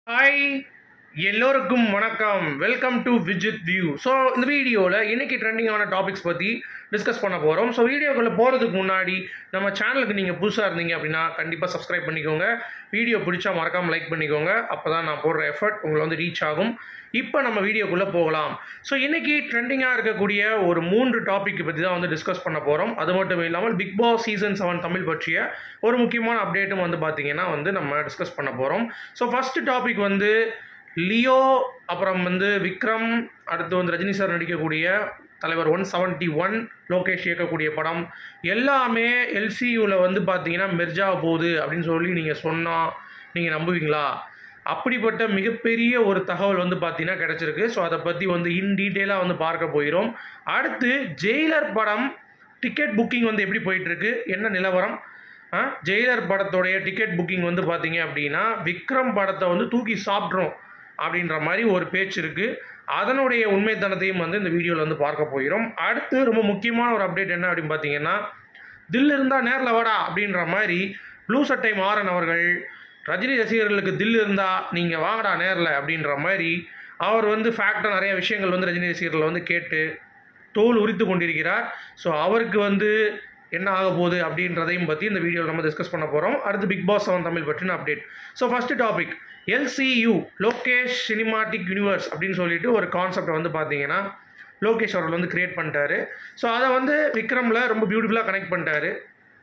hi எல்லோருக்கும் வணக்கம் welcome to Vijith view so இந்த வீடியோவில் இன்னைக்கு ட்ரெண்டிங்கான டாபிக்ஸ் பற்றி டிஸ்கஸ் பண்ண போகிறோம் ஸோ வீடியோக்குள்ளே போகிறதுக்கு முன்னாடி நம்ம சேனலுக்கு நீங்கள் புதுசாக இருந்தீங்க அப்படின்னா கண்டிப்பாக சப்ஸ்கிரைப் பண்ணிக்கோங்க வீடியோ பிடிச்சா மறக்காமல் லைக் பண்ணிக்கோங்க அப்போ தான் நான் போடுற எஃபர்ட் உங்களை வந்து ரீச் ஆகும் இப்போ நம்ம வீடியோக்குள்ளே போகலாம் ஸோ இன்னைக்கு ட்ரெண்டிங்காக இருக்கக்கூடிய ஒரு மூன்று டாபிக் பற்றி தான் வந்து டிஸ்கஸ் பண்ண போகிறோம் அது மட்டும் இல்லாமல் Bigg Boss season seven Tamil பற்றிய ஒரு முக்கியமான அப்டேட்டும் வந்து பார்த்தீங்கன்னா வந்து நம்ம டிஸ்கஸ் பண்ண போகிறோம் ஸோ ஃபஸ்ட்டு டாபிக் வந்து லியோ அப்புறம் வந்து விக்ரம் அடுத்து வந்து ரஜினி சார் நடிக்கக்கூடிய தலைவர் ஒன் செவன்ட்டி ஒன் லோகேஷ் இயக்கக்கூடிய படம் எல்லாமே எல்சியூவில் வந்து பார்த்தீங்கன்னா மெர்ஜா போகுது அப்படின்னு சொல்லி நீங்கள் சொன்னால் நீங்கள் நம்புவீங்களா அப்படிப்பட்ட மிகப்பெரிய ஒரு தகவல் வந்து பார்த்தீங்கன்னா கிடச்சிருக்கு ஸோ அதை பற்றி வந்து இன் டீட்டெயிலாக வந்து பார்க்க போயிடும் அடுத்து ஜெயிலர் படம் டிக்கெட் புக்கிங் வந்து எப்படி போயிட்டுருக்கு என்ன நிலவரம் ஆ, ஜெயிலர் படத்தோடைய டிக்கெட் புக்கிங் வந்து பார்த்தீங்க அப்படின்னா விக்ரம் படத்தை வந்து தூக்கி சாப்பிட்றோம் அப்படின்ற மாதிரி ஒரு பேச்சு இருக்குது அதனுடைய உண்மைத்தனத்தையும் வந்து இந்த வீடியோவில் வந்து பார்க்க போகிறோம் அடுத்து ரொம்ப முக்கியமான ஒரு அப்டேட் என்ன அப்படின்னு பார்த்தீங்கன்னா தில் இருந்தால் நேரில் வாடா அப்படின்ற மாதிரி ப்ளூ சட்டை மாறன் அவர்கள் ரஜினி ரசிகர்களுக்கு தில் இருந்தால் நீங்கள் வாங்கடா நேரில் அப்படின்ற மாதிரி அவர் வந்து ஃபேக்டாக நிறைய விஷயங்கள் வந்து ரஜினி ரசிகர்கள் வந்து கேட்டு தோல் உரித்து கொண்டிருக்கிறார் ஸோ அவருக்கு வந்து என்ன ஆக போகுது அப்படின்றதையும் பற்றி இந்த வீடியோவில் நம்ம டிஸ்கஸ் பண்ண போகிறோம் அடுத்து பிக் பாஸ் செவன் தமிழ் பற்றின update so first topic LCU Lokesh cinematic universe அப்படின்னு சொல்லிட்டு ஒரு கான்செப்டை வந்து பார்த்தீங்கன்னா லோகேஷ் அவர்கள் வந்து கிரியேட் பண்ணிட்டாரு ஸோ அதை வந்து விக்ரமில் ரொம்ப பியூட்டிஃபுல்லாக கனெக்ட் பண்ணிட்டாரு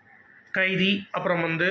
கைதி அப்புறம் வந்து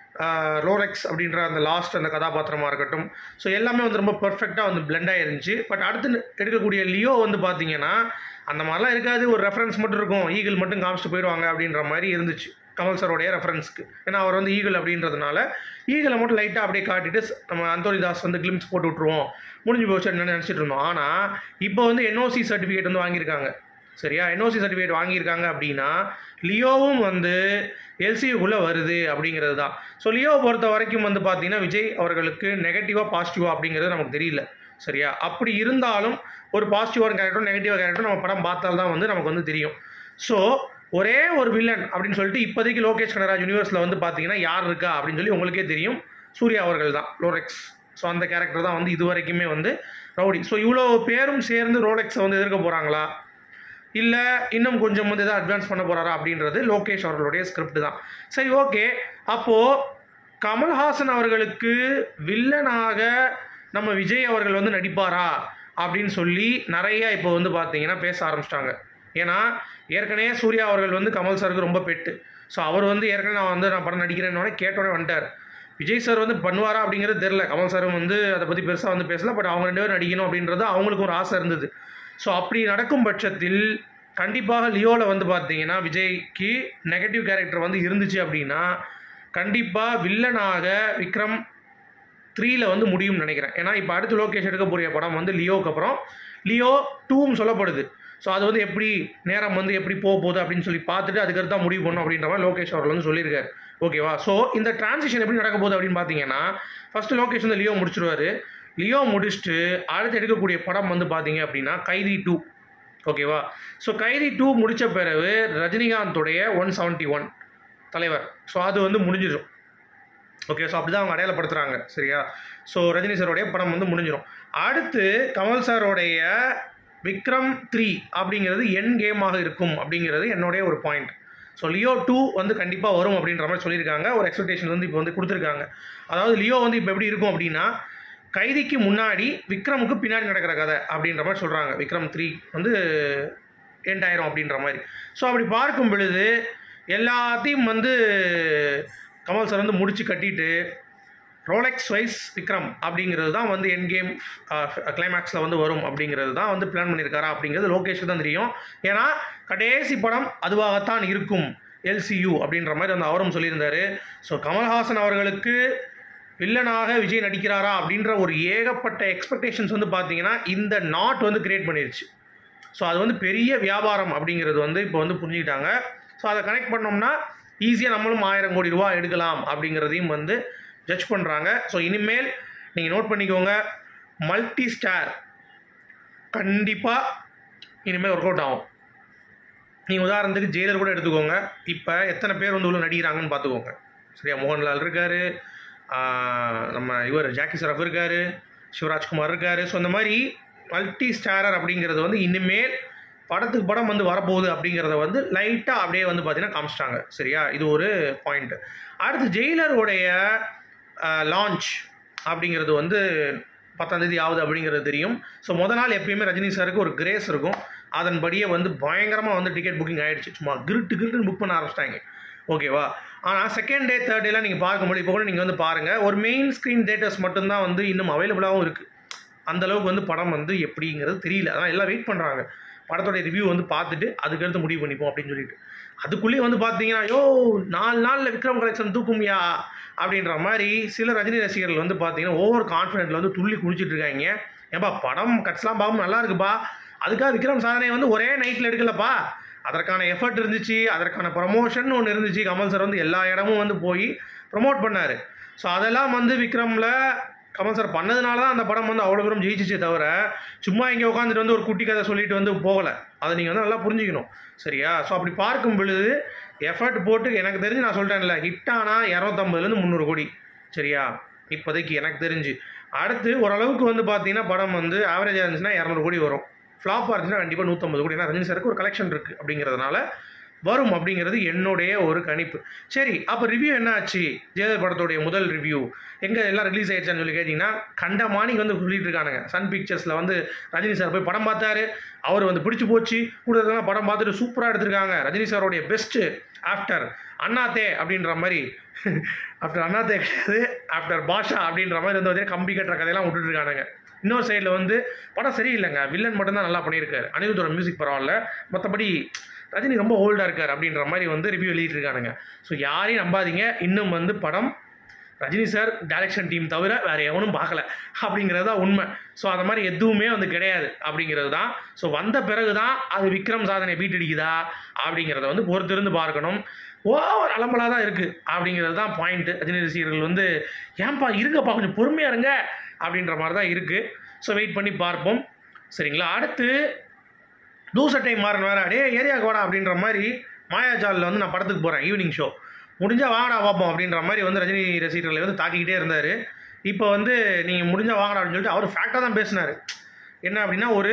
ரோலெக்ஸ் அப்படின்ற அந்த லாஸ்ட் அந்த கதாபாத்திரமாக இருக்கட்டும் ஸோ எல்லாமே வந்து ரொம்ப பர்ஃபெக்டாக வந்து பிளெண்ட் ஆயிருந்துச்சு பட் அடுத்து எடுக்கக்கூடிய லியோ வந்து பார்த்தீங்கன்னா அந்த மாதிரிலாம் இருக்காது ஒரு ரெஃபரன்ஸ் மட்டும் இருக்கும் ஈகிள் மட்டும் காமிச்சிட்டு போயிடுவாங்க அப்படின்ற மாதிரி இருந்துச்சு கமல் சரோடைய ரெஃபரன்ஸ்க்கு ஏன்னா அவர் வந்து ஈகிள் அப்படின்றதுனால ஈகிளை மட்டும் லைட்டாக அப்படியே காட்டிட்டு ஸ்- நம்ம அந்தோனி தாஸ் வந்து கிளிம்ஸ் போட்டு விட்ருவோம் முடிஞ்சு போச்சு என்ன நினச்சிட்டு இருந்தோம் ஆனால் இப்போ வந்து என்ஓசி சர்டிஃபிகேட் வந்து வாங்கியிருக்காங்க சரியா என்ஓசி சர்டிஃபிகேட் வாங்கியிருக்காங்க அப்படின்னா லியோவும் வந்து எல்சியுக்குள்ளே வருது அப்படிங்கிறது தான் ஸோ லியோவை பொறுத்த வரைக்கும் வந்து பார்த்தீங்கன்னா விஜய் அவர்களுக்கு நெகட்டிவாக பாசிட்டிவாக அப்படிங்கிறது நமக்கு தெரியல சரியா அப்படி இருந்தாலும் ஒரு பாசிட்டிவான கேரக்டரும் நெகட்டிவாக கேரக்டரும் நம்ம படம் பார்த்தால் தான் வந்து நமக்கு வந்து தெரியும் ஸோ ஒரே ஒரு வில்லன் அப்படின்னு சொல்லிட்டு இப்போதைக்கு லோகேஷ் கனராஜ் யூனிவர்ஸில் வந்து பார்த்தீங்கன்னா யார் இருக்கா அப்படின்னு சொல்லி உங்களுக்கே தெரியும் சூர்யா அவர்கள் தான் லோரெக்ஸ் ஸோ அந்த கேரக்டர் தான் வந்து இது வரைக்குமே வந்து ரவுடி ஸோ இவ்வளோ பேரும் சேர்ந்து ரோலெக்ஸை வந்து எதிர்க்க போகிறாங்களா இல்லை இன்னும் கொஞ்சம் வந்து எதாவது அட்வான்ஸ் பண்ண போகிறாரா அப்படின்றது லோகேஷ் அவர்களுடைய ஸ்கிரிப்ட் தான் சரி ஓகே அப்போது கமல்ஹாசன் அவர்களுக்கு வில்லனாக நம்ம விஜய் அவர்கள் வந்து நடிப்பாரா அப்படின்னு சொல்லி நிறைய இப்போ வந்து பார்த்தீங்கன்னா பேச ஆரம்பிச்சிட்டாங்க ஏன்னா ஏற்கனவே சூர்யா அவர்கள் வந்து கமல் சாருக்கு ரொம்ப பெட்டு ஸோ அவர் வந்து ஏற்கனவே நான் வந்து நான் படம் நடிக்கிறேன்னு கேட்டோடனே வந்துட்டார் விஜய் சார் வந்து பண்ணுவாரா அப்படிங்கிறது தெரில கமல் சாரும் வந்து அதை பற்றி பெருசாக வந்து பேசல பட் அவங்க ரெண்டு பேரும் நடிக்கணும் அப்படின்றது அவங்களுக்கும் ஒரு ஆசை இருந்தது ஸோ அப்படி நடக்கும் பட்சத்தில் கண்டிப்பாக லியோவில் வந்து பார்த்தீங்கன்னா விஜய்க்கு நெகட்டிவ் கேரக்டர் வந்து இருந்துச்சு அப்படின்னா கண்டிப்பாக வில்லனாக விக்ரம் த்ரீல வந்து முடியும்னு நினைக்கிறேன் ஏன்னா இப்போ அடுத்து லோகேஷ் எடுக்க போகிற படம் வந்து லியோவுக்கு அப்புறம் லியோ டூவும் சொல்லப்படுது ஸோ அது வந்து எப்படி நேரம் வந்து எப்படி போக போகுது அப்படின்னு சொல்லி பார்த்துட்டு அதுக்கடுத்து தான் முடிவு பண்ணும் அப்படின்ற மாதிரி லோகேஷ் அவர்கள் வந்து சொல்லியிருக்காரு ஓகேவா ஸோ இந்த டிரான்சிஷன் எப்படி நடக்க போகுது அப்படின்னு பார்த்தீங்கன்னா ஃபஸ்ட்டு லோகேஷ் வந்து லியோ முடிச்சிருவாரு லியோ முடிச்சுட்டு அடுத்து எடுக்கக்கூடிய படம் வந்து பார்த்தீங்க அப்படின்னா கைதி டூ ஓகேவா ஸோ கைதி டூ முடித்த பிறகு ரஜினிகாந்தோடைய one seventy one Thalaivar so அது வந்து முடிஞ்சிடும் ஓகே ஸோ அப்படி தான் அவங்க அடையாளப்படுத்துகிறாங்க சரியா ஸோ ரஜினி சாரோடைய படம் வந்து முடிஞ்சிடும் அடுத்து கமல் சாரோடைய விக்ரம் த்ரீ அப்படிங்கிறது என் கேமாக இருக்கும் அப்படிங்கிறது என்னுடைய ஒரு பாயிண்ட் ஸோ லியோ டூ வந்து கண்டிப்பாக வரும் அப்படின்ற மாதிரி சொல்லியிருக்காங்க ஒரு எக்ஸ்பெக்டேஷன் வந்து இப்போ வந்து கொடுத்துருக்காங்க அதாவது லியோ வந்து இப்போ எப்படி இருக்கும் அப்படின்னா கைதிக்கு முன்னாடி விக்ரமுக்கு பின்னாடி நடக்கிற கதை அப்படின்ற மாதிரி சொல்கிறாங்க விக்ரம் த்ரீ வந்து எண்ட் ஆயிரும் அப்படின்ற மாதிரி ஸோ அப்படி பார்க்கும் பொழுது எல்லாத்தையும் வந்து கமல் சார் வந்து முடிச்சு கட்டிட்டு ரோலெக்ஸ் வைஸ் விக்ரம் அப்படிங்கிறது தான் வந்து என் கேம் கிளைமேக்ஸில் வந்து வரும் அப்படிங்கிறது தான் வந்து பிளான் பண்ணியிருக்காரா அப்படிங்கிறது லோகேஷ்க்கு தான் தெரியும் ஏன்னா கடைசி படம் அதுவாகத்தான் இருக்கும் எல்சியு அப்படின்ற மாதிரி வந்து அவரும் சொல்லியிருந்தாரு ஸோ கமல்ஹாசன் அவர்களுக்கு வில்லனாக விஜய் நடிக்கிறாரா அப்படின்ற ஒரு ஏகப்பட்ட எக்ஸ்பெக்டேஷன்ஸ் வந்து பார்த்தீங்கன்னா இந்த நாட் வந்து கிரியேட் பண்ணிருச்சு ஸோ அது வந்து பெரிய வியாபாரம் அப்படிங்கிறது வந்து இப்போ வந்து புரிஞ்சுக்கிட்டாங்க ஸோ அதை கனெக்ட் பண்ணோம்னா ஈஸியாக நம்மளும் ஆயிரம் கோடி ரூபா எடுக்கலாம் அப்படிங்கிறதையும் வந்து ஜட்ஜ் பண்ணுறாங்க ஸோ இனிமேல் நீங்கள் நோட் பண்ணிக்கோங்க மல்டி ஸ்டார் கண்டிப்பாக இனிமேல் ஒர்க் அவுட் ஆகும் நீங்கள் உதாரணத்துக்கு ஜெயிலர் கூட எடுத்துக்கோங்க இப்போ எத்தனை பேர் வந்து உள்ள நடிக்கிறாங்கன்னு பார்த்துக்கோங்க சரியா மோகன்லால் இருக்கார் ஆஹ் நம்ம இவர் ஜாக்கி சரஃப் இருக்கார் சிவராஜ்குமார் இருக்கார் ஸோ இந்த மாதிரி மல்டி ஸ்டாரர் அப்படிங்கிறது வந்து இனிமேல் படத்துக்கு படம் வந்து வரப்போகுது அப்படிங்கிறத வந்து லைட்டாக அப்படியே வந்து பார்த்தீங்கன்னா காமிச்சிட்டாங்க சரியா இது ஒரு பாயிண்ட் அடுத்து ஜெயிலருடைய லான்ச் அப்படிங்கிறது வந்து பத்தாம் தேதி ஆகுது அப்படிங்கிறது தெரியும் ஸோ முத நாள் எப்பயுமே ரஜினி சாருக்கு ஒரு கிரேஸ் இருக்கும் அதன்படியே வந்து பயங்கரமாக வந்து டிக்கெட் புக்கிங் ஆயிடுச்சு சும்மா கிருட்டு கிருட்டுன்னு புக் பண்ண ஆரம்பிச்சிட்டாங்க ஓகேவா ஆனால் செகண்ட் டே தேர்ட் டேலாம் நீங்கள் பார்க்கும்போது இப்போ கூட நீங்கள் வந்து பாருங்கள் ஒரு மெயின் ஸ்க்ரீன் தேட்டர்ஸ் மட்டும்தான் வந்து இன்னும் அவைலபிளாகவும் இருக்குது அந்த அளவுக்கு வந்து படம் வந்து எப்படிங்கிறது தெரியல அதான் எல்லாம் வெயிட் பண்ணுறாங்க படத்தோடைய ரிவ்யூ வந்து பார்த்துட்டு அதுக்கடுத்து முடிவு பண்ணிப்போம் அப்படின்னு சொல்லிட்டு அதுக்குள்ளேயே வந்து பார்த்தீங்கன்னா யோ நாலு நாளில் விக்ரம் கலெக்ஷன் தூக்கும்யா அப்படின்ற மாதிரி சில ரஜினி ரசிகர்கள் வந்து பார்த்தீங்கன்னா ஓவர் கான்ஃபிடென்ட்ல வந்து துள்ளி குளிச்சுட்டு இருக்காங்க ஏன்பா படம் கட்ஸ்லாம் பார்க்கும் நல்லா இருக்குப்பா அதுக்காக விக்ரம் சாதனை வந்து ஒரே நைட்டில் எடுக்கலப்பா அதற்கான எஃபர்ட் இருந்துச்சு அதற்கான ப்ரமோஷன் ஒன்று இருந்துச்சு கமல் சார் வந்து எல்லா இடமும் வந்து போய் ப்ரமோட் பண்ணார் ஸோ அதெல்லாம் வந்து விக்ரமில் கமல் சார் பண்ணதுனால தான் அந்த படம் வந்து அவ்வளோ தூரம் ஜெயிச்சிச்சே தவிர சும்மா இங்கே உட்காந்துட்டு வந்து ஒரு குட்டி கதை சொல்லிட்டு வந்து போகலை அதை நீங்கள் வந்து நல்லா புரிஞ்சுக்கணும் சரியா ஸோ அப்படி பார்க்கும் பொழுது எஃபர்ட் போட்டு எனக்கு தெரிஞ்சு நான் சொல்கிறேன்ல ஹிட் ஆனால் இரநூத்தம்பதுலேருந்து முந்நூறு கோடி சரியா இப்போதைக்கு எனக்கு தெரிஞ்சு அடுத்து ஓரளவுக்கு வந்து பார்த்தீங்கன்னா படம் வந்து ஆவரேஜாக இருந்துச்சுன்னா இரநூறு கோடி வரும் ஃப்ளாப்பாக இருந்துச்சுன்னா கண்டிப்பாக நூற்றம்பது கோடி ஏன்னா ரஜினி சாருக்கு ஒரு கலெக்ஷன் இருக்குது அப்படிங்கிறதுனால வரும் அப்படிங்கிறது என்னுடைய ஒரு கணிப்பு சரி அப்போ ரிவ்யூ என்ன ஆச்சு ஜெயலலிதா படத்துடைய முதல் ரிவ்யூ எங்கே எல்லாம் ரிலீஸ் ஆயிடுச்சான்னு சொல்லி கேட்டிங்கன்னா கண்டமானிக்கு வந்து சொல்லிட்டு இருக்கானுங்க சன் பிக்சர்ஸில் வந்து ரஜினி சார் போய் படம் பார்த்தாரு அவர் வந்து பிடிச்சி போச்சு கூட படம் பார்த்துட்டு சூப்பராக எடுத்திருக்காங்க ரஜினி சாரோடைய பெஸ்ட்டு ஆஃப்டர் அண்ணாத்தே அப்படின்ற மாதிரி ஆஃப்டர் அண்ணாத்தே கிடையாது ஆஃப்டர் பாஷா அப்படின்ற மாதிரி வந்து பார்த்தீங்கன்னா கம்பி கட்டுற கதையெல்லாம் விட்டுட்டு இருக்கானுங்க இன்னொரு சைடில் வந்து படம் சரியில்லைங்க வில்லன் மட்டும்தான் நல்லா பண்ணியிருக்காரு அனிருத்தோட மியூசிக் பரவாயில்ல மற்றபடி ரஜினி ரொம்ப ஓல்டாக இருக்கார் அப்படின்ற மாதிரி வந்து ரிவ்யூ எழுதிட்டுருக்கானுங்க ஸோ யாரையும் நம்பாதீங்க இன்னும் வந்து படம் ரஜினி சார் டைரக்ஷன் டீம் தவிர வேறு எவனும் பார்க்கல அப்படிங்கிறது தான் உண்மை ஸோ அந்த மாதிரி எதுவுமே வந்து கிடையாது அப்படிங்கிறது தான் ஸோ வந்த பிறகு தான் அது விக்ரம் சாதனை பீட்டடிக்குதா அப்படிங்கிறத வந்து பொறுத்திருந்து பார்க்கணும் ஓவர் அலம்பலாக தான் இருக்குது அப்படிங்கிறது தான் பாயிண்ட்டு ரஜினி ரசிகர்கள் வந்து ஏன்பா இருங்கப்பா கொஞ்சம் பொறுமையாக இருங்க அப்படின்ற மாதிரி தான் இருக்குது ஸோ வெயிட் பண்ணி பார்ப்போம் சரிங்களா அடுத்து தூச டைம் மாறன் வேறு அடே ஏரியாவுக்கு வாடா அப்படின்ற மாதிரி மாயாஜாலில் வந்து நான் படத்துக்கு போகிறேன் ஈவினிங் ஷோ முடிஞ்சால் வாங்கடா பார்ப்போம் அப்படின்ற மாதிரி வந்து ரஜினி ரசிகர்களை வந்து தாக்கிக்கிட்டே இருந்தார் இப்போ வந்து நீங்கள் முடிஞ்சால் வாங்கடா அப்படின்னு சொல்லிட்டு அவர் ஃபேக்டாக தான் பேசினார் என்ன அப்படின்னா ஒரு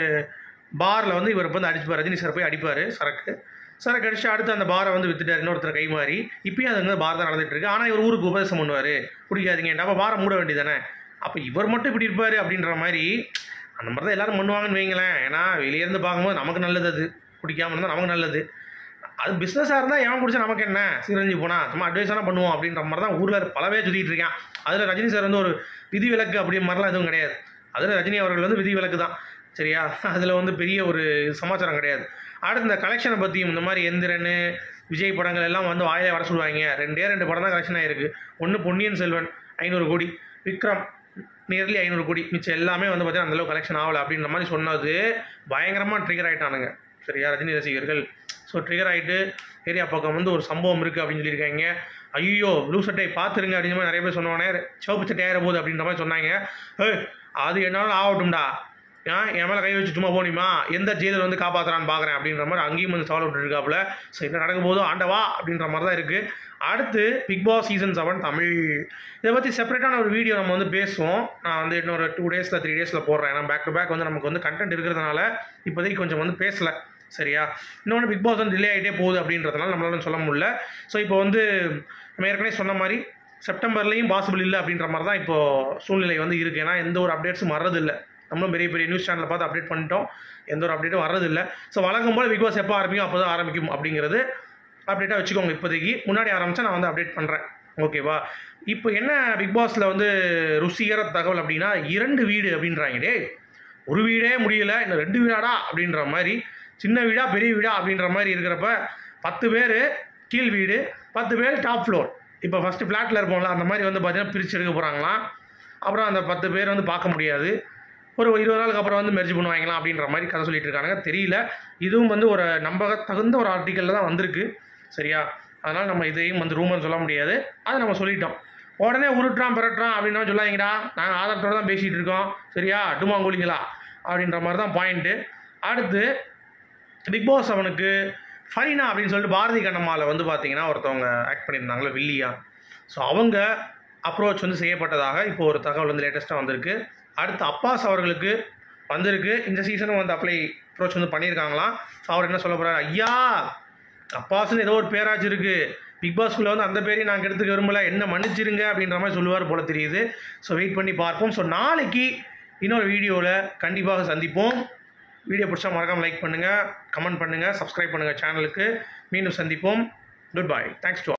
பாரில் வந்து இவர் வந்து அடிச்சுப்பார் ரஜினி சார் போய் அடிப்பார் சரக்கு சரக்கு அடிச்சு அடுத்து அந்த பாரை வந்து வித்துட்டார் இன்னொருத்தர் கை மாறி இப்பயும் அது வந்து பார் தான் நடந்துட்டு இருக்கு ஆனால் இவர் ஊருக்கு உபதேசம் பண்ணுவார் குடிக்காதீங்க அப்போ பாரை மூட வேண்டியதானே அப்போ இவர் மட்டும் இப்படி இருப்பார் அப்படின்ற மாதிரி அந்த மாதிரி தான் எல்லாரும் பண்ணுவாங்கன்னு வைங்களேன் ஏன்னா வெளியேருந்து பார்க்கும்போது நமக்கு நல்லது அது குடிக்காமல் இருந்தால் நமக்கு நல்லது அது பிஸ்னஸாக இருந்தால் எவன் குடிச்சா நமக்கு என்ன சீரஞ்சி போனால் சும்மா அட்வைஸான பண்ணுவோம் அப்படின்ற மாதிரி தான் ஊரில் பலவே சுற்றிட்டு இருக்கேன் அதில் ரஜினி சார் வந்து ஒரு விதி விலக்கு அப்படி மாதிரிலாம் எதுவும் கிடையாது அதில் ரஜினி அவர்கள் வந்து விதி விலக்கு தான் சரியா அதில் வந்து பெரிய ஒரு சமாச்சாரம் கிடையாது அடுத்து இந்த கலெக்ஷனை பற்றியும் இந்த மாதிரி எந்திரன் விஜய் படங்கள் எல்லாம் வந்து வாயிலே வர சொல்லுவாங்க ரெண்டே ரெண்டு படம் தான் கலெக்ஷன் ஆயிருக்கு ஒன்று பொன்னியின் செல்வன் ஐநூறு கோடி விக்ரம் நியர்லி ஐநூறு கோடி மிச்சம் எல்லாமே வந்து பார்த்தீங்கன்னா அந்தளவு கலெக்ஷன் ஆகலை அப்படின்ற மாதிரி சொன்னது பயங்கரமாக ட்ரிகர் ஆகிட்டானுங்க சரியா ரஜினி ரசிகர்கள் ஸோ ட்ரிகர் ஆகிட்டு ஏரியா பக்கம் வந்து ஒரு சம்பவம் இருக்குது அப்படின்னு சொல்லியிருக்காங்க ஐயோ ப்ளூ சட்டை பார்த்துருங்க அப்படின்ற மாதிரி நிறைய பேர் சொன்னோடனே சிவப்பு சட்டை ஆயிர போகுது அப்படின்ற மாதிரி சொன்னாங்க ஏய் அது என்னாலும் ஆகட்டும்டா ஏன் என் மேலே கை வச்சு சும்மா போனிமா எந்த ஜெயிலர் வந்து காப்பாற்றுறான்னு பார்க்குறேன் அப்படின்ற மாதிரி அங்கேயும் வந்து சவால் விட்டுருக்காப்புல ஸோ என்ன நடக்கும் போதோ ஆண்டவா அப்படின்ற மாதிரி தான் இருக்குது அடுத்து Bigg Boss season seven Tamil இதை பற்றி செப்பரேட்டான ஒரு வீடியோ நம்ம வந்து பேசுவோம் நான் வந்து இன்னொரு டூ டேஸில் த்ரீ டேஸில் போடுறேன் ஏன்னா பேக் டு பேக் வந்து நமக்கு வந்து கண்டென்ட் இருக்கிறதுனால இப்போதைக்கு கொஞ்சம் வந்து பேசலை சரியா இன்னொன்று பிக் பாஸ் வந்து டிலே ஆகிட்டே போகுது அப்படின்றதுனால நம்மளால சொல்ல முடியல ஸோ இப்போ வந்து நம்ம ஏற்கனவே சொன்ன மாதிரி செப்டம்பர்லேயும் பாசிபிள் இல்லை அப்படின்ற மாதிரி தான் இப்போது சூழ்நிலை வந்து இருக்குது ஏன்னா எந்த ஒரு அப்டேட்ஸும் வர்றதில்லை நம்மளும் பெரிய பெரிய நியூஸ் சேனலில் பார்த்து அப்டேட் பண்ணிட்டோம் எந்த ஒரு அப்டேட்டும் வர்றதில்லை ஸோ வழக்கம் போல் பிக் பாஸ் எப்போ ஆரம்பிக்கும் அப்போ தான் ஆரம்பிக்கும் அப்படிங்கிறது அப்டேட்டாக வச்சுக்கோங்க இப்போதைக்கு முன்னாடி ஆரம்பித்தா நான் வந்து அப்டேட் பண்ணுறேன் ஓகேவா இப்போ என்ன பிக் பாஸில் வந்து ருசிகர தகவல் அப்படின்னா இரண்டு வீடு அப்படின்றாங்க டே ஒரு வீடே முடியல இன்னும் ரெண்டு வீடாடா அப்படின்ற மாதிரி சின்ன வீடா பெரிய வீடா அப்படின்ற மாதிரி இருக்கிறப்ப பத்து பேர் கீழ் வீடு பத்து பேர் டாப் ஃப்ளோர் இப்போ ஃபஸ்ட்டு ஃப்ளாட்டில் இருப்போம்ல அந்த மாதிரி வந்து பார்த்தீங்கன்னா பிரித்து எடுக்க போகிறாங்களாம் அப்புறம் அந்த பத்து பேர் வந்து பார்க்க முடியாது ஒரு இருபது நாளுக்கு அப்புறம் வந்து மெர்ஜ் பண்ணுவாங்களாம் அப்படின்ற மாதிரி கதை சொல்லிட்டு இருக்காங்க தெரியல இதுவும் வந்து ஒரு நம்ப தகுந்த ஒரு ஆர்டிக்கலில் தான் வந்திருக்கு சரியா அதனால் நம்ம இதையும் வந்து ரூமர்னு சொல்ல முடியாது அதை நம்ம சொல்லிட்டோம் உடனே உருட்டுறான் பிறட்டுறான் அப்படின்னா சொல்லாதீங்கடா நாங்கள் ஆதாரத்தோடு தான் பேசிகிட்டு இருக்கோம் சரியா டுமாங்குழிங்களா அப்படின்ற மாதிரி தான் பாயிண்ட்டு அடுத்து பிக் பாஸ் அவனுக்கு ஃபரினா அப்படின்னு சொல்லிட்டு பாரதி கண்ணம்மாவில் வந்து பார்த்தீங்கன்னா ஒருத்தவங்க ஆக்ட் பண்ணியிருந்தாங்களே வில்லியா ஸோ அவங்க அப்ரோச் வந்து செய்யப்பட்டதாக இப்போ ஒரு தகவல் வந்து லேட்டஸ்ட்டாக வந்திருக்கு அடுத்து அப்பாஸ் அவர்களுக்கு வந்திருக்கு இந்த சீசனும் வந்து அப்ளை அப்ரோச் வந்து பண்ணியிருக்காங்களாம் ஸோ அவர் என்ன சொல்ல போகிறார் ஐயா அப்பாஸ்னு ஏதோ ஒரு பேராச்சு இருக்குது பிக் பாஸ்குள்ளே வந்து அந்த பேரையும் நாங்கள் எடுத்துக்க விரும்பல என்ன மன்னிச்சிருங்க அப்படின்ற மாதிரி சொல்லுவார் போல தெரியுது ஸோ வெயிட் பண்ணி பார்ப்போம் ஸோ நாளைக்கு இன்னொரு வீடியோவில் கண்டிப்பாக சந்திப்போம் வீடியோ பிடிச்சா மறக்காமல் லைக் பண்ணுங்கள் கமெண்ட் பண்ணுங்கள் சப்ஸ்கிரைப் பண்ணுங்கள் சேனலுக்கு மீண்டும் சந்திப்போம் குட் பை தேங்க்ஸ் டு